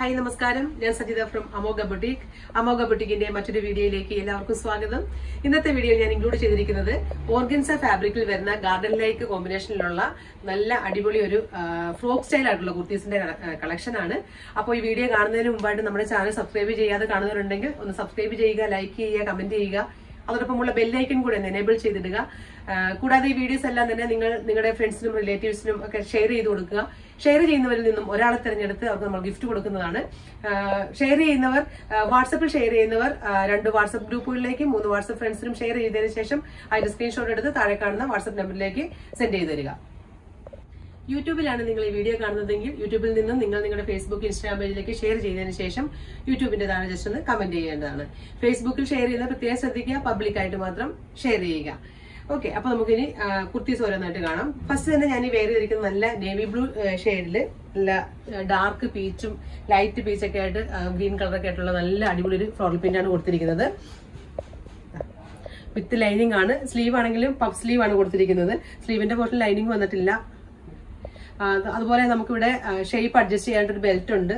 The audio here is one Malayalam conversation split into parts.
ഹായ് നമസ്കാരം ഞാൻ സജിത ഫ്രം അമോഗ ബുട്ടീക് അമോഗ ബുട്ടീക്കിന്റെ മറ്റൊരു വീഡിയോയിലേക്ക് എല്ലാവർക്കും സ്വാഗതം ഇന്നത്തെ വീഡിയോ ഞാൻ ഇൻക്ലൂഡ് ചെയ്തിരിക്കുന്നത് ഓർഗൻസ ഫാബ്രിക്കിൽ വരുന്ന ഗാർഡൻ ലൈക്ക് കോമ്പിനേഷനിലുള്ള നല്ല അടിപൊളി ഒരു ഫ്രോക്ക് സ്റ്റൈൽ ആയിട്ടുള്ള കുർത്തീസിന്റെ കളക്ഷൻ ആണ് അപ്പോൾ ഈ വീഡിയോ കാണുന്നതിന് മുമ്പായിട്ട് നമ്മുടെ ചാനൽ സബ്സ്ക്രൈബ് ചെയ്യാതെ കാണുന്നവരുണ്ടെങ്കിൽ ഒന്ന് സബ്സ്ക്രൈബ് ചെയ്യുക ലൈക്ക് ചെയ്യുക കമന്റ് ചെയ്യുക അതോടൊപ്പമുള്ള ബെല്ലൈക്കൺ കൂടെ ഒന്ന് എനേബിൾ ചെയ്തിടുക ആ, കൂടാതെ ഈ വീഡിയോസ് എല്ലാം തന്നെ നിങ്ങൾ നിങ്ങളുടെ ഫ്രണ്ട്സിനും റിലേറ്റീവ്സിനും ഒക്കെ ഷെയർ ചെയ്ത് കൊടുക്കുക ഷെയർ ചെയ്യുന്നവരിൽ നിന്നും ഒരാളെ തിരഞ്ഞെടുത്ത് അവർക്ക് നമ്മൾ ഗിഫ്റ്റ് കൊടുക്കുന്നതാണ് ഷെയർ ചെയ്യുന്നവർ വാട്സപ്പിൽ ഷെയർ ചെയ്യുന്നവർ ആ, രണ്ട് വാട്സപ്പ് ഗ്രൂപ്പുകളിലേക്കും മൂന്ന് വാട്സപ്പ് ഫ്രണ്ട്സിനും ഷെയർ ചെയ്തതിനു ശേഷം അതിന്റെ സ്ക്രീൻഷോട്ട് എടുത്ത് താഴെ കാണുന്ന വാട്സപ്പ് നമ്പറിലേക്ക് സെൻഡ് ചെയ്ത് തരിക യൂട്യൂബിലാണ് നിങ്ങൾ ഈ വീഡിയോ കാണുന്നതെങ്കിൽ യൂട്യൂബിൽ നിന്നും നിങ്ങൾ നിങ്ങളുടെ ഫേസ്ബുക്ക് ഇൻസ്റ്റാഗ്രാം പേജിലേക്ക് ഷെയർ ചെയ്തതിന് ശേഷം യൂട്യൂബിന്റെ താഴെ ജസ്റ്റ് ഒന്ന് കമന്റ് ചെയ്യേണ്ടതാണ് ഫേസ്ബുക്കിൽ ഷെയർ ചെയ്യുന്നത് പ്രത്യേകം ശ്രദ്ധിക്കുക പബ്ലിക് ആയിട്ട് മാത്രം ഷെയർ ചെയ്യുക ഓക്കെ അപ്പൊ നമുക്കിനി ആ, കുർത്തീസ് ഓരോന്നായിട്ട് കാണാം ഫസ്റ്റ് തന്നെ ഞാൻ ഈ വേറെ ചെയ്തിരിക്കുന്നത് നല്ല നേവി ബ്ലൂ ഷെയ്ഡില് നല്ല ഡാർക്ക് പീച്ചും ലൈറ്റ് പീച്ചൊക്കെ ആയിട്ട് ഗ്രീൻ കളറൊക്കെ ആയിട്ടുള്ള നല്ല അടിപൊളി ഒരു ഫ്ലോറൽ പ്രിന്റ് ആണ് കൊടുത്തിരിക്കുന്നത് വിത്ത് ലൈനിങ് ആണ് സ്ലീവ് ആണെങ്കിലും പഫ് സ്ലീവ് ആണ് കൊടുത്തിരിക്കുന്നത് സ്ലീവിന്റെ പോർഷൻ ലൈനിങ് വന്നിട്ടില്ല ആ, അത് അതുപോലെ നമുക്കിവിടെ ഷേപ്പ് അഡ്ജസ്റ്റ് ചെയ്യാനായിട്ട് ഒരു ബെൽറ്റ് ഉണ്ട്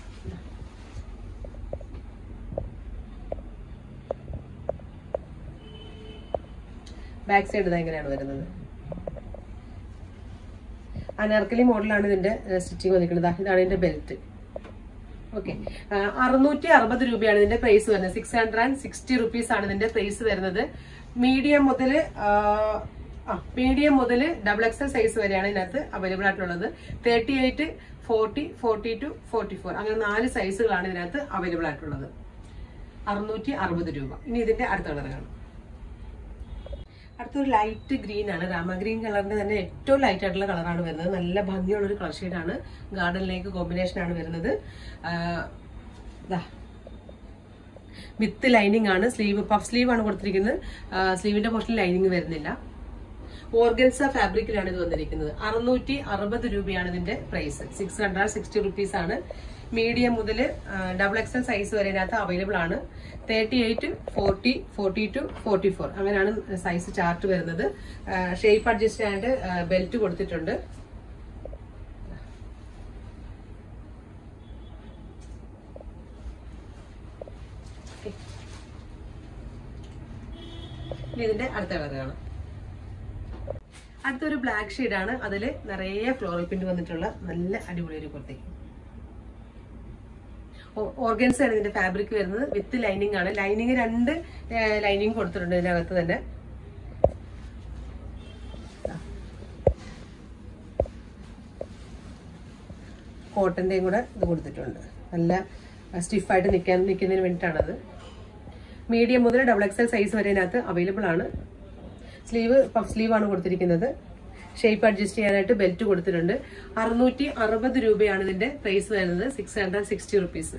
ബാക്ക് സൈഡ് ഇതാ ഇങ്ങനെയാണ് വരുന്നത് അനാർക്കലി മോഡലാണ് ഇതിന്റെ സ്റ്റിച്ചിങ് വന്നിരിക്കുന്നത് ഇതാണ് ഇതിന്റെ ബെൽറ്റ് ഓക്കെ അറുന്നൂറ്റി അറുപത് രൂപയാണ് ഇതിന്റെ പ്രൈസ് വരുന്നത് six hundred and sixty rupees ആണ് ഇതിന്റെ പ്രൈസ് വരുന്നത് മീഡിയം മുതൽ മീഡിയം മുതൽ ഡബിൾ എക്സൽ സൈസ് വരെയാണ് ഇതിനകത്ത് അവൈലബിൾ ആയിട്ടുള്ളത് thirty eight forty forty two forty four അങ്ങനെ നാല് സൈസുകളാണ് ഇതിനകത്ത് അവൈലബിൾ ആയിട്ടുള്ളത് അറുന്നൂറ്റി അറുപത് രൂപ ഇനി ഇതിന്റെ അടുത്ത കളർ കാണാം അടുത്തൊരു ലൈറ്റ് ഗ്രീൻ ആണ് രാമ ഗ്രീൻ കളറിന്റെ തന്നെ ഏറ്റവും ലൈറ്റ് ആയിട്ടുള്ള കളറാണ് വരുന്നത് നല്ല ഭംഗിയുള്ള ഒരു കളർ ഷെയ്ഡാണ് ഗാർഡനിലേക്ക് കോമ്പിനേഷൻ ആണ് വരുന്നത് വിത്ത് ലൈനിങ് ആണ് സ്ലീവ് പഫ് സ്ലീവ് ആണ് കൊടുത്തിരിക്കുന്നത് സ്ലീവിന്റെ പോർഷനിൽ ലൈനിങ് വരുന്നില്ല ഓർഗൻസ ഫാബ്രിക്കിലാണ് ഇത് വന്നിരിക്കുന്നത് അറുന്നൂറ്റി അറുപത് രൂപയാണ് ഇതിന്റെ price six hundred sixty rupees ആണ് മീഡിയം മുതൽ ഡബിൾ എക്സൽ സൈസ് വരെ ഇതിനകത്ത് അവൈലബിൾ ആണ് thirty eight forty forty two forty four അങ്ങനെയാണ് സൈസ് ചാർട്ട് വരുന്നത് ഷേപ്പ് അഡ്ജസ്റ്റ് ചെയ്യാനായിട്ട് ബെൽറ്റ് കൊടുത്തിട്ടുണ്ട് ഇനി ഇതിന്റെ അടുത്ത കളർ കാണാം അടുത്തൊരു ബ്ലാക്ക് ഷെയ്ഡ് ആണ് അതിൽ നിറയെ ഫ്ലോറൽ പ്രിന്റ് വന്നിട്ടുള്ള നല്ല അടിപൊളി ഒരു കുർത്തി ഓർഗൻസ് ആണ് ഇതിന്റെ ഫാബ്രിക് വരുന്നത് വിത്ത് ലൈനിങ് ആണ് ലൈനിങ് രണ്ട് ലൈനിങ് കൊടുത്തിട്ടുണ്ട് ഇതിനകത്ത് തന്നെ കോട്ടന്റെയും കൂടെ ഇത് കൊടുത്തിട്ടുണ്ട് നല്ല സ്റ്റിഫായിട്ട് നിൽക്കാൻ നിൽക്കുന്നതിന് വേണ്ടിയിട്ടാണത് മീഡിയം മുതൽ ഡബിൾ എക്സൽ സൈസ് വരെ ഇതിനകത്ത് അവൈലബിൾ ആണ് സ്ലീവ് പഫ് സ്ലീവ് ആണ് കൊടുത്തിരിക്കുന്നത് ഷേപ്പ് അഡ്ജസ്റ്റ് ചെയ്യാനായിട്ട് ബെൽറ്റ് കൊടുത്തിട്ടുണ്ട് അറുന്നൂറ്റി അറുപത് രൂപയാണ് ഇതിന്റെ പ്രൈസ് വരുന്നത് സിക്സ് ഹൺഡ്രഡ് സിക്സ്റ്റി റുപ്പീസ്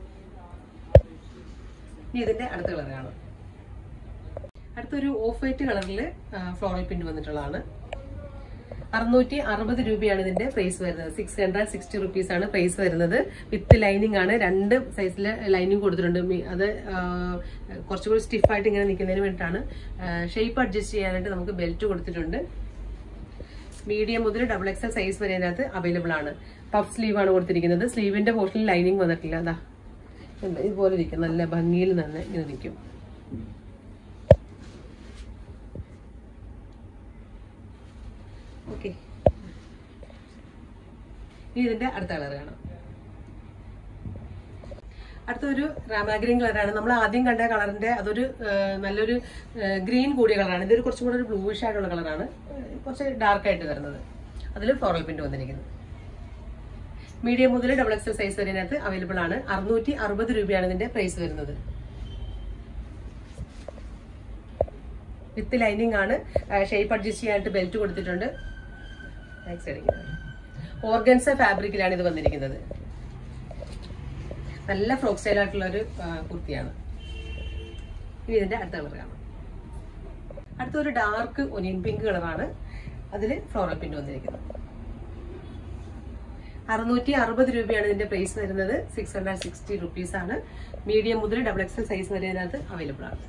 ഇനി ഇതിന്റെ അടുത്ത കളർ കാണാം അടുത്തൊരു ഓഫ് വൈറ്റ് കളറിൽ ഫ്ലോറൽ പിൻ വന്നിട്ടുള്ളതാണ് അറുന്നൂറ്റി അറുപത് രൂപയാണ് ഇതിന്റെ പ്രൈസ് വരുന്നത് സിക്സ് ഹൺഡ്രഡ് സിക്സ്റ്റി റുപ്പീസ് ആണ് പ്രൈസ് വരുന്നത് വിത്ത് ലൈനിങ് ആണ് രണ്ട് സൈസിൽ ലൈനിങ് കൊടുത്തിട്ടുണ്ട് മി- അത് ആ, കുറച്ചുകൂടി സ്റ്റിഫായിട്ട് ഇങ്ങനെ നിൽക്കുന്നതിന് വേണ്ടിയിട്ടാണ് ഷേപ്പ് അഡ്ജസ്റ്റ് ചെയ്യാനായിട്ട് നമുക്ക് ബെൽറ്റ് കൊടുത്തിട്ടുണ്ട് മീഡിയം മുതൽ ഡബിൾ എക്സൽ സൈസ് വരെ അതിനകത്ത് അവൈലബിൾ ആണ് പഫ് സ്ലീവ് ആണ് കൊടുത്തിരിക്കുന്നത് സ്ലീവിന്റെ പോർഷനിൽ ലൈനിങ് വന്നിട്ടില്ല അതാ ഉണ്ട്. ഇതുപോലെ ഇരിക്കും നല്ല ഭംഗിയിൽ തന്നെ ഇത് നിൽക്കും ഓക്കെ ഇനി ഇതിന്റെ അടുത്ത കളർ കാണാം അടുത്തൊരു റാമാഗ്രീൻ കളറാണ് നമ്മൾ ആദ്യം കണ്ട കളറിന്റെ അതൊരു ആ, നല്ലൊരു ഗ്രീൻ കൂടിയ കളറാണ് ഇതൊരു കുറച്ചും കൂടെ ഒരു ബ്ലൂയിഷ് ആയിട്ടുള്ള കളറാണ് കുറച്ച് ഡാർക്ക് ആയിട്ട് വരുന്നത് അതിൽ ഫ്ലോറൽ പ്രിന്റ് വന്നിരിക്കുന്നത് മീഡിയം മുതൽ ഡബിൾ എക്സൽ സൈസ് വരെ ഇതിനകത്ത് അവൈലബിൾ ആണ് അറുന്നൂറ്റി അറുപത് രൂപയാണ് ഇതിന്റെ പ്രൈസ് വരുന്നത് വിത്ത് ലൈനിങ് ആണ് ഷേപ്പ് അഡ്ജസ്റ്റ് ചെയ്യാനായിട്ട് ബെൽറ്റ് കൊടുത്തിട്ടുണ്ട് ബാക്ക് സൈഡ് ഓർഗൻസ ഫാബ്രിക്കിലാണ് ഇത് വന്നിരിക്കുന്നത് നല്ല ഫ്രോക്ക് സ്റ്റൈൽ ആയിട്ടുള്ള ഒരു ആ, കുർത്തിയാണ് ഇനി ഇതിന്റെ അടുത്ത കളർ കാണാം അടുത്തൊരു ഡാർക്ക് ഒനിയൻ പിങ്ക് കളറാണ് അതിൽ ഫ്ലോറൽ പ്രിന്റ് വന്നിരിക്കുന്നത് അറുന്നൂറ്റി അറുപത് രൂപയാണ് ഇതിന്റെ പ്രൈസ് വരുന്നത് സിക്സ് ഹൺഡ്രഡ് സിക്സ്റ്റി റുപ്പീസ് ആണ് മീഡിയം മുതൽ ഡബിൾ എക്സൽ സൈസ് വരെ ഇതിനകത്ത് അവൈലബിൾ ആണ്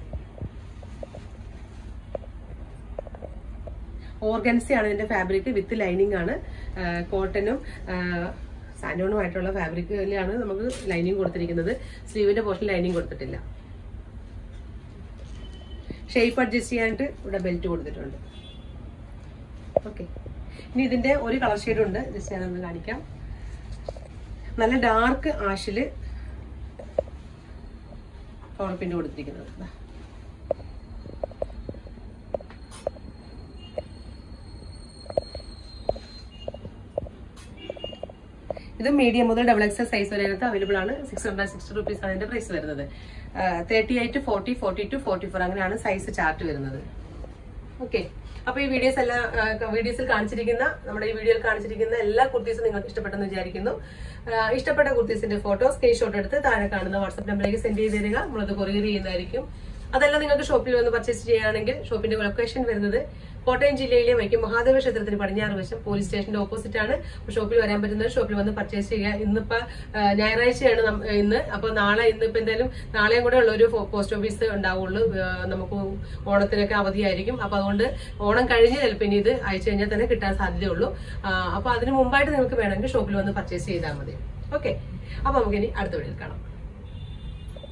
ഓർഗൻസി ആണ് ഇതിന്റെ ഫാബ്രിക് വിത്ത് ലൈനിങ് ആണ് കോട്ടനും സാൻഡോണുമായിട്ടുള്ള ഫാബ്രിക്കിലാണ് നമുക്ക് ലൈനിങ് കൊടുത്തിരിക്കുന്നത് സ്ലീവിന്റെ പോർഷൻ ലൈനിങ് കൊടുത്തിട്ടില്ല ഷേപ്പ് അഡ്ജസ്റ്റ് ചെയ്യാനായിട്ട് ഇവിടെ ബെൽറ്റ് കൊടുത്തിട്ടുണ്ട് ഓക്കെ ഇനി ഇതിന്റെ ഒരു കളർ ഷെയ്ഡ് ഉണ്ട് ജസ്റ്റ് ഞാനൊന്ന് കാണിക്കാം നല്ല ഡാർക്ക് ആഷില് പവർ പിന്റ് കൊടുത്തിരിക്കുന്നത് ദാ. ഇത് മീഡിയം മുതൽ ഡബിൾ എക്സൽ സൈസ് വരെ അതിനകത്ത് അവൈലബിൾ ആണ് സിക്സ് ഹൺഡ്രഡ് സിക്സ്റ്റി റുപ്പീസ് ആണ് അതിന്റെ പ്രൈസ് വരുന്നത് thirty eight forty forty two forty four അങ്ങനെയാണ് സൈസ് ചാർട്ട് വരുന്നത് ഓക്കെ അപ്പൊ ഈ വീഡിയോസ് എല്ലാം വീഡിയോസിൽ കാണിച്ചിരിക്കുന്ന നമ്മുടെ ഈ വീഡിയോയിൽ കാണിച്ചിരിക്കുന്ന എല്ലാ കുർത്തീസും നിങ്ങൾക്ക് ഇഷ്ടപ്പെട്ടെന്ന് വിചാരിക്കുന്നു ആ, ഇഷ്ടപ്പെട്ട കുർത്തീസിന്റെ ഫോട്ടോ സ്ക്രീൻഷോട്ട് എടുത്ത് താഴെ കാണുന്ന വാട്സ്ആപ്പ് നമ്പറിലേക്ക് സെൻഡ് ചെയ്ത് തരിക നമ്മളത് കൊറിയർ ചെയ്യുന്നതായിരിക്കും അതല്ല നിങ്ങൾക്ക് ഷോപ്പിൽ വന്ന് പർച്ചേസ് ചെയ്യുകയാണെങ്കിൽ ഷോപ്പിന്റെ ലൊക്കേഷൻ വരുന്നത് കോട്ടയം ജില്ലയിലെ വൈക്കം മഹാദേവ ക്ഷേത്രത്തിന് പടിഞ്ഞാറ് വശം പോലീസ് സ്റ്റേഷന്റെ ഓപ്പോസിറ്റ് ആണ് അപ്പോൾ ഷോപ്പിൽ വരാൻ പറ്റുന്നത് ഷോപ്പിൽ വന്ന് പർച്ചേസ് ചെയ്യുക ഇന്നിപ്പോ ആ, ഞായറാഴ്ചയാണ് നം- ഇന്ന് അപ്പൊ നാളെ ഇന്നിപ്പോ എന്തായാലും നാളെയും കൂടെ ഉള്ള ഒരു പോസ്റ്റ് ഓഫീസ് ഉണ്ടാവുള്ളൂ ആ, നമുക്ക് ഓണത്തിനൊക്കെ അവധിയായിരിക്കും അപ്പൊ അതുകൊണ്ട് ഓണം കഴിഞ്ഞ് ചിലപ്പോൾ ഇനി ഇത് അയച്ചു കഴിഞ്ഞാൽ തന്നെ കിട്ടാൻ സാധ്യതയുള്ളൂ ആ, അപ്പൊ അതിന് മുമ്പായിട്ട് നിങ്ങൾക്ക് വേണമെങ്കിൽ ഷോപ്പിൽ വന്ന് പർച്ചേസ് ചെയ്താൽ മതി ഓക്കെ അപ്പൊ നമുക്കിനി അടുത്ത വീഡിയോയിൽ കാണാം